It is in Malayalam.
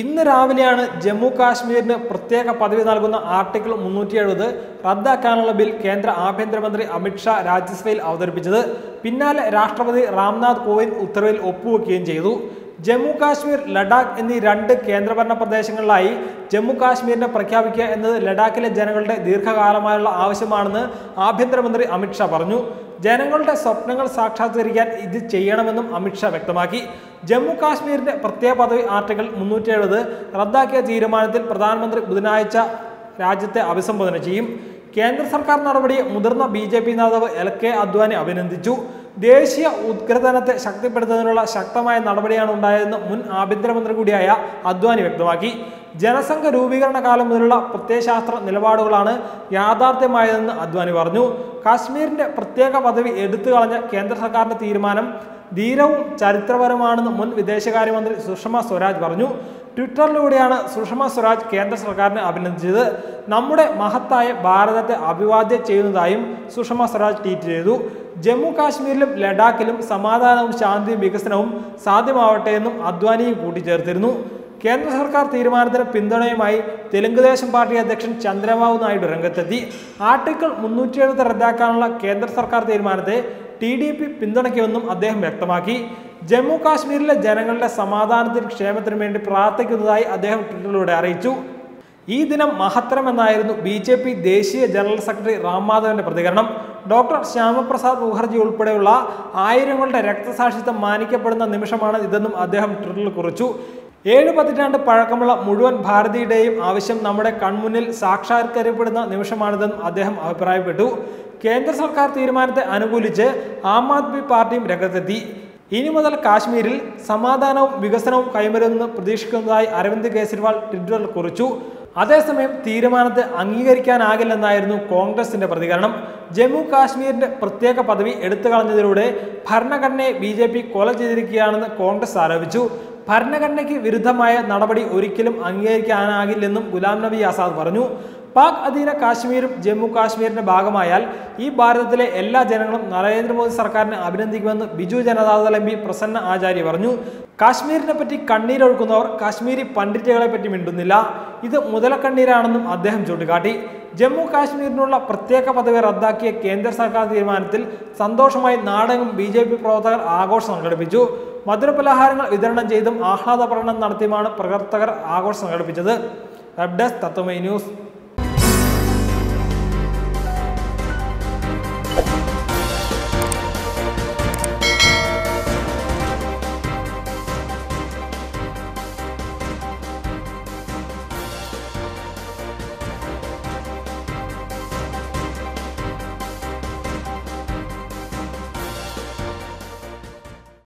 ഇന്ന് രാവിലെയാണ് ജമ്മു കാശ്മീരിന് പ്രത്യേക പദവി നൽകുന്ന ആർട്ടിക്കിൾ മുന്നൂറ്റി എഴുപത് റദ്ദാക്കാനുള്ള ബിൽ കേന്ദ്ര ആഭ്യന്തരമന്ത്രി അമിത്ഷാ രാജ്യസഭയിൽ അവതരിപ്പിച്ചത് പിന്നാലെ രാഷ്ട്രപതി രാംനാഥ് കോവിന്ദ് ഉത്തരവിൽ ഒപ്പുവെക്കുകയും ചെയ്തു ജമ്മു കാശ്മീർ ലഡാക്ക് എന്നീ രണ്ട് കേന്ദ്രഭരണ പ്രദേശങ്ങളിലായി ജമ്മു കാശ്മീരിനെ പ്രഖ്യാപിക്കുക എന്നത് ലഡാക്കിലെ ജനങ്ങളുടെ ദീർഘകാലമായുള്ള ആവശ്യമാണെന്ന് ആഭ്യന്തരമന്ത്രി അമിത്ഷാ പറഞ്ഞു ജനങ്ങളുടെ സ്വപ്നങ്ങൾ സാക്ഷാത്കരിക്കാൻ ഇത് ചെയ്യണമെന്നും അമിത്ഷാ വ്യക്തമാക്കി ജമ്മു കാശ്മീരിന്റെ പ്രത്യേക പദവി ആർട്ടിക്കിൾ മുന്നൂറ്റി എഴുപത് റദ്ദാക്കിയ തീരുമാനത്തിൽ പ്രധാനമന്ത്രി ബുധനാഴ്ച രാജ്യത്തെ അഭിസംബോധന ചെയ്യും കേന്ദ്ര സർക്കാർ നടപടിയെ മുതിർന്ന ബി ജെ പി നേതാവ് എൽ കെ അദ്വാനി അഭിനന്ദിച്ചു ദേശീയ ഉദ്ഗ്രഥനത്തെ ശക്തിപ്പെടുത്തുന്നതിനുള്ള ശക്തമായ നടപടിയാണ് ഉണ്ടായതെന്ന് മുൻ ആഭ്യന്തരമന്ത്രി കൂടിയായ അദ്വാനി വ്യക്തമാക്കി ജനസംഘ രൂപീകരണ കാലം മുതലുള്ള പ്രത്യയശാസ്ത്ര നിലപാടുകളാണ് യാഥാർത്ഥ്യമായതെന്ന് അദ്വാനി പറഞ്ഞു കാശ്മീരിന്റെ പ്രത്യേക പദവി എടുത്തു കളഞ്ഞ കേന്ദ്ര സർക്കാരിന്റെ തീരുമാനം ധീരവും ചരിത്രപരമാണെന്ന് മുൻ വിദേശകാര്യമന്ത്രി സുഷമ സ്വരാജ് പറഞ്ഞു ട്വിറ്ററിലൂടെയാണ് സുഷമ സ്വരാജ് കേന്ദ്ര സർക്കാരിനെ അഭിനന്ദിച്ചത് നമ്മുടെ മഹത്തായ ഭാരതത്തെ അഭിവാദ്യം ചെയ്യുന്നതായും സുഷമ സ്വരാജ് ട്വീറ്റ് ചെയ്തു ജമ്മു കാശ്മീരിലും ലഡാക്കിലും സമാധാനവും ശാന്തിയും വികസനവും സാധ്യമാവട്ടെ എന്നും അദ്വാനിയും കൂട്ടിച്ചേർത്തിരുന്നു കേന്ദ്ര സർക്കാർ തീരുമാനത്തിന് പിന്തുണയുമായി തെലുങ്കുദേശം പാർട്ടി അധ്യക്ഷൻ ചന്ദ്രബാബു നായിഡു രംഗത്തെത്തി ആർട്ടിക്കിൾ മുന്നൂറ്റി എഴുപത് റദ്ദാക്കാനുള്ള കേന്ദ്ര സർക്കാർ തീരുമാനത്തെ ടി ഡി പി പിന്തുണയ്ക്കുമെന്നും അദ്ദേഹം വ്യക്തമാക്കി ജമ്മു കാശ്മീരിലെ ജനങ്ങളുടെ സമാധാനത്തിനും ക്ഷേമത്തിനും വേണ്ടി പ്രാർത്ഥിക്കുന്നതായി അദ്ദേഹം ട്വിറ്ററിലൂടെ അറിയിച്ചു ഈ ദിനം മഹത്തരമെന്നായിരുന്നു ബി ജെ പി ദേശീയ ജനറൽ സെക്രട്ടറി റാം മാധവന്റെ പ്രതികരണം ഡോക്ടർ ശ്യാമപ്രസാദ് മുഖർജി ഉൾപ്പെടെയുള്ള ആയിരങ്ങളുടെ രക്തസാക്ഷിത്വം മാനിക്കപ്പെടുന്ന നിമിഷമാണ് ഇതെന്നും അദ്ദേഹം ട്വിറ്ററിൽ കുറിച്ചു ഏഴ് പതിറ്റാണ്ട് പഴക്കമുള്ള മുഴുവൻ ഭാരതീയുടെയും ആവശ്യം നമ്മുടെ കൺമുന്നിൽ സാക്ഷാത്കരിക്കപ്പെടുന്ന നിമിഷമാണിതെന്നും അദ്ദേഹം അഭിപ്രായപ്പെട്ടു കേന്ദ്ര സർക്കാർ തീരുമാനത്തെ അനുകൂലിച്ച് ആം ആദ്മി പാർട്ടിയും രംഗത്തെത്തി ഇനി മുതൽ കാശ്മീരിൽ സമാധാനവും വികസനവും കൈവരുമെന്ന് പ്രതീക്ഷിക്കുന്നതായി അരവിന്ദ് കെജ്രിവാൾ ട്വിറ്ററിൽ കുറിച്ചു അതേസമയം തീരുമാനത്തെ അംഗീകരിക്കാനാകില്ലെന്നായിരുന്നു കോൺഗ്രസിന്റെ പ്രതികരണം ജമ്മു കാശ്മീരിന്റെ പ്രത്യേക പദവി എടുത്തു കളഞ്ഞതിലൂടെ ഭരണഘടനയെ ബി ജെ പി കൊല ചെയ്തിരിക്കുകയാണെന്ന് കോൺഗ്രസ് ആരോപിച്ചു ഭരണഘടനയ്ക്ക് വിരുദ്ധമായ നടപടി ഒരിക്കലും അംഗീകരിക്കാനാകില്ലെന്നും ഗുലാം നബി ആസാദ് പറഞ്ഞു പാക് അധീന കാശ്മീരും ജമ്മു കാശ്മീരിന്റെ ഭാഗമായാൽ ഈ ഭാരതത്തിലെ എല്ലാ ജനങ്ങളും നരേന്ദ്രമോദി സർക്കാരിനെ അഭിനന്ദിക്കുമെന്ന് ബിജു ജനതാദൾ എം പി പ്രസന്ന ആചാര്യ പറഞ്ഞു കാശ്മീരിനെ പറ്റി കണ്ണീരൊഴുക്കുന്നവർ കാശ്മീരി പണ്ഡിറ്റുകളെ പറ്റി മിണ്ടുന്നില്ല ഇത് മുതലക്കണ്ണീരാണെന്നും അദ്ദേഹം ചൂണ്ടിക്കാട്ടി ജമ്മു കാശ്മീരിനുള്ള പ്രത്യേക പദവി റദ്ദാക്കിയ കേന്ദ്ര സർക്കാർ തീരുമാനത്തിൽ സന്തോഷമായി നാടെങ്ങും ബി ജെ പി പ്രവർത്തകർ ആഘോഷം സംഘടിപ്പിച്ചു മധുരപലഹാരങ്ങൾ വിതരണം ചെയ്തും ആഹ്ലാദ പ്രകടനം നടത്തിയുമാണ് പ്രവർത്തകർ ആഘോഷം സംഘടിപ്പിച്ചത് വെബ് ഡെസ്ക് തത്വമൈ ന്യൂസ്